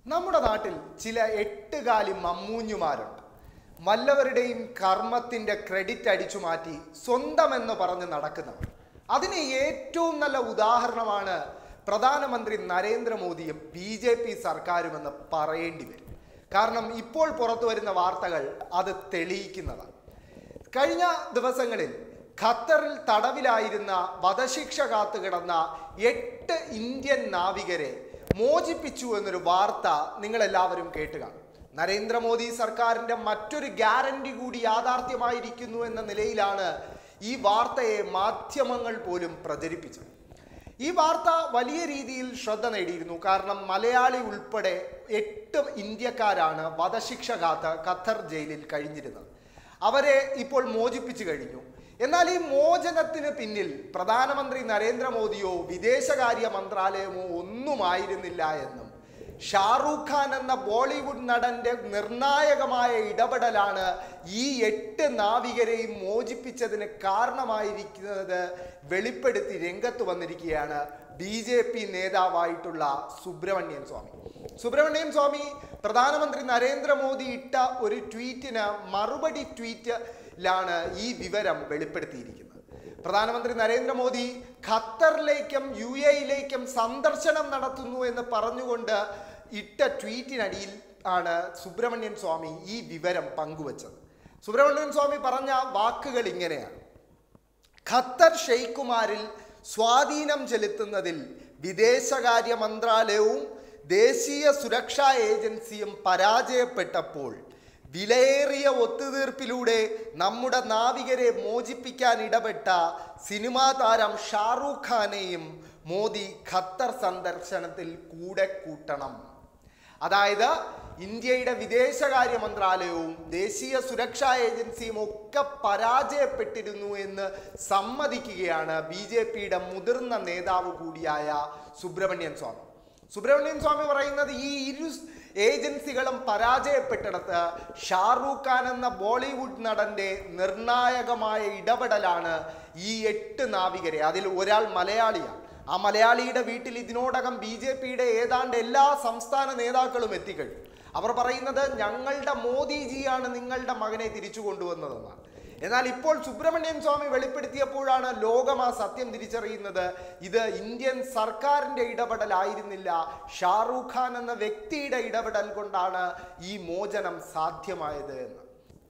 നമ്മുടെ നാട്ടിൽ ചില എട്ടുകാലി മമ്മൂഞ്ഞുമാരുണ്ട് വല്ലവരുടെയും കർമ്മത്തിന്റെ ക്രെഡിറ്റ് അടിച്ചു മാറ്റി സ്വന്തമെന്ന് പറഞ്ഞ് നടക്കുന്നവർ അതിന് ഏറ്റവും നല്ല ഉദാഹരണമാണ് പ്രധാനമന്ത്രി നരേന്ദ്രമോദിയും ബി ജെ പി സർക്കാരുമെന്ന് പറയേണ്ടി വരും കാരണം ഇപ്പോൾ പുറത്തു വരുന്ന വാർത്തകൾ അത് തെളിയിക്കുന്നതാണ് കഴിഞ്ഞ ദിവസങ്ങളിൽ ഖത്തറിൽ തടവിലായിരുന്ന വധശിക്ഷ കാത്തുകിടന്ന എട്ട് ഇന്ത്യൻ നാവികരെ മോചിപ്പിച്ചു എന്നൊരു വാർത്ത നിങ്ങളെല്ലാവരും കേട്ടുക നരേന്ദ്രമോദി സർക്കാരിന്റെ മറ്റൊരു ഗ്യാരണ്ടി കൂടി യാഥാർത്ഥ്യമായിരിക്കുന്നു എന്ന നിലയിലാണ് ഈ വാർത്തയെ മാധ്യമങ്ങൾ പോലും പ്രചരിപ്പിച്ചത് ഈ വാർത്ത വലിയ രീതിയിൽ ശ്രദ്ധ നേടിയിരുന്നു കാരണം മലയാളി ഉൾപ്പെടെ എട്ട് ഇന്ത്യക്കാരാണ് വധശിക്ഷ കാത്ത് ഖത്തർ ജയിലിൽ കഴിഞ്ഞിരുന്നത് അവരെ ഇപ്പോൾ മോചിപ്പിച്ചു കഴിഞ്ഞു എന്നാൽ ഈ മോചനത്തിന് പിന്നിൽ പ്രധാനമന്ത്രി നരേന്ദ്രമോദിയോ വിദേശകാര്യ മന്ത്രാലയമോ ഒന്നുമായിരുന്നില്ല എന്നും ഷാറൂഖ് ഖാൻ എന്ന ബോളിവുഡ് നടന്റെ നിർണായകമായ ഇടപെടലാണ് ഈ എട്ട് നാവികരെയും മോചിപ്പിച്ചതിന് കാരണമായിരിക്കുന്നത് വെളിപ്പെടുത്തി രംഗത്ത് വന്നിരിക്കുകയാണ് ബി ജെ പി നേതാവായിട്ടുള്ള സുബ്രഹ്മണ്യൻ സ്വാമി സുബ്രഹ്മണ്യൻ സ്വാമി പ്രധാനമന്ത്രി നരേന്ദ്രമോദി ഇട്ട ഒരു ട്വീറ്റിന് മറുപടി ട്വീറ്റിലാണ് ഈ വിവരം വെളിപ്പെടുത്തിയിരിക്കുന്നത് പ്രധാനമന്ത്രി നരേന്ദ്രമോദി ഖത്തറിലേക്കും യു എയിലേക്കും സന്ദർശനം നടത്തുന്നു എന്ന് പറഞ്ഞുകൊണ്ട് ഇട്ട ട്വീറ്റിനടിയിൽ ആണ് സുബ്രഹ്മണ്യൻ സ്വാമി ഈ വിവരം പങ്കുവച്ചത് സുബ്രഹ്മണ്യൻ സ്വാമി പറഞ്ഞ വാക്കുകൾ ഇങ്ങനെയാണ് ഖത്തർ ഷെയ്ഖുമാരിൽ സ്വാധീനം ചെലുത്തുന്നതിൽ വിദേശകാര്യ മന്ത്രാലയവും ദേശീയ സുരക്ഷാ ഏജൻസിയും പരാജയപ്പെട്ടപ്പോൾ വിലയേറിയ ഒത്തുതീർപ്പിലൂടെ നമ്മുടെ നാവികരെ മോചിപ്പിക്കാൻ ഇടപെട്ട സിനിമാ താരം ഷാറൂഖ് ഖാനെയും മോദി ഖത്തർ സന്ദർശനത്തിൽ കൂടെ കൂട്ടണം അതായത് ഇന്ത്യയുടെ വിദേശകാര്യ മന്ത്രാലയവും ദേശീയ സുരക്ഷാ ഏജൻസിയും ഒക്കെ പരാജയപ്പെട്ടിരുന്നു എന്ന് സമ്മതിക്കുകയാണ് ബി ജെ പിയുടെ മുതിർന്ന നേതാവ് കൂടിയായ സുബ്രഹ്മണ്യൻ സ്വാമി സുബ്രഹ്മണ്യൻ സ്വാമി പറയുന്നത് ഈ ഇരു ഏജൻസികളും പരാജയപ്പെട്ടിടത്ത് ഷാറൂഖ് ഖാൻ എന്ന ബോളിവുഡ് നടന്റെ നിർണായകമായ ഇടപെടലാണ് ഈ എട്ട് നാവികരെ അതിൽ ഒരാൾ മലയാളിയാണ് ആ മലയാളിയുടെ വീട്ടിൽ ഇതിനോടകം ബി ജെ പിയുടെ ഏതാണ്ട് എല്ലാ സംസ്ഥാന നേതാക്കളും എത്തിക്കഴിഞ്ഞു അവർ പറയുന്നത് ഞങ്ങളുടെ മോദിജിയാണ് നിങ്ങളുടെ മകനെ തിരിച്ചു കൊണ്ടുവന്നതെന്നാണ് എന്നാൽ ഇപ്പോൾ സുബ്രഹ്മണ്യൻ സ്വാമി വെളിപ്പെടുത്തിയപ്പോഴാണ് ലോകം ആ സത്യം തിരിച്ചറിയുന്നത് ഇത് ഇന്ത്യൻ സർക്കാരിന്റെ ഇടപെടലായിരുന്നില്ല ഷാറൂഖ് ഖാൻ എന്ന വ്യക്തിയുടെ ഇടപെടൽ കൊണ്ടാണ് ഈ മോചനം സാധ്യമായത് എന്ന്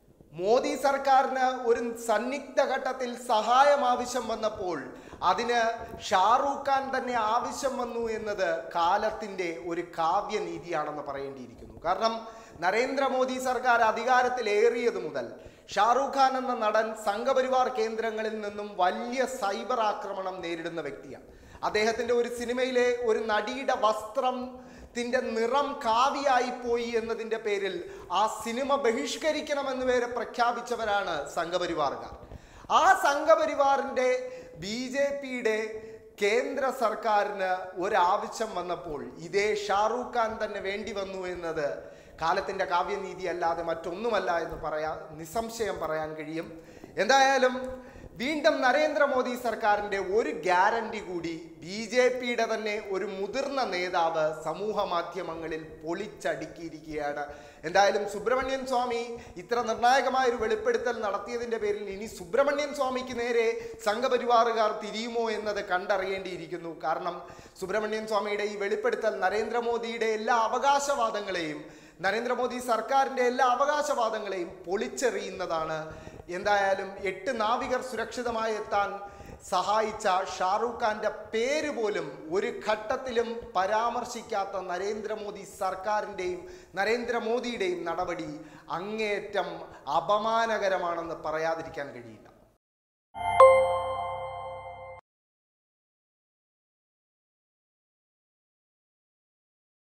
മോദി സർക്കാരിന് ഒരു സന്നിഗ്ധ ഘട്ടത്തിൽ സഹായം ആവശ്യം വന്നപ്പോൾ അതിന് ഷാറൂഖ് ഖാൻ തന്നെ ആവശ്യം വന്നു എന്നത് കാലത്തിന്റെ ഒരു കാവ്യനീതിയാണെന്ന് പറയേണ്ടിയിരിക്കുന്നു കാരണം നരേന്ദ്രമോദി സർക്കാർ അധികാരത്തിലേറിയത് മുതൽ ഷാറൂഖ് ഖാൻ എന്ന നടൻ സംഘപരിവാർ കേന്ദ്രങ്ങളിൽ നിന്നും വലിയ സൈബർ ആക്രമണം നേരിടുന്ന വ്യക്തിയാണ് അദ്ദേഹത്തിന്റെ ഒരു സിനിമയിലെ ഒരു നടിയുടെ വസ്ത്രം ത്തിന്റെ നിറം കാവിയായി പോയി എന്നതിന്റെ പേരിൽ ആ സിനിമ ബഹിഷ്കരിക്കണമെന്ന് വരെ പ്രഖ്യാപിച്ചവരാണ് സംഘപരിവാറുകാർ ആ സംഘപരിവാറിന്റെ ബി ജെ പിയുടെ കേന്ദ്ര സർക്കാരിന് ഒരാവശ്യം വന്നപ്പോൾ ഇതേ ഷാറൂഖ് ഖാൻ തന്നെ വേണ്ടി വന്നു എന്നത് കാലത്തിന്റെ കാവ്യനീതി അല്ലാതെ മറ്റൊന്നുമല്ല എന്ന് പറയാ നിസ്സംശയം പറയാൻ കഴിയും എന്തായാലും വീണ്ടും നരേന്ദ്രമോദി സർക്കാരിന്റെ ഒരു ഗ്യാരണ്ടി കൂടി ബി ജെ പിയുടെ തന്നെ ഒരു മുതിർന്ന നേതാവ് സമൂഹ മാധ്യമങ്ങളിൽ പൊളിച്ചടുക്കിയിരിക്കുകയാണ് എന്തായാലും സുബ്രഹ്മണ്യൻ സ്വാമി ഇത്ര നിർണായകമായ ഒരു വെളിപ്പെടുത്തൽ നടത്തിയതിന്റെ പേരിൽ ഇനി സുബ്രഹ്മണ്യൻ സ്വാമിക്ക് നേരെ സംഘപരിവാറുകാർ തിരിയുമോ എന്നത് കണ്ടറിയേണ്ടിയിരിക്കുന്നു കാരണം സുബ്രഹ്മണ്യൻ സ്വാമിയുടെ ഈ വെളിപ്പെടുത്തൽ നരേന്ദ്രമോദിയുടെ എല്ലാ അവകാശവാദങ്ങളെയും നരേന്ദ്രമോദി സർക്കാരിന്റെ എല്ലാ അവകാശവാദങ്ങളെയും പൊളിച്ചെറിയുന്നതാണ് എന്തായാലും എട്ട് നാവികർ സുരക്ഷിതമായി എത്താൻ സഹായിച്ച ഷാറൂഖ് ഖാന്റെ പേര് പോലും ഒരു ഘട്ടത്തിലും പരാമർശിക്കാത്ത നരേന്ദ്രമോദി സർക്കാരിൻ്റെയും നരേന്ദ്രമോദിയുടെയും നടപടി അങ്ങേയറ്റം അപമാനകരമാണെന്ന് പറയാതിരിക്കാൻ കഴിയില്ല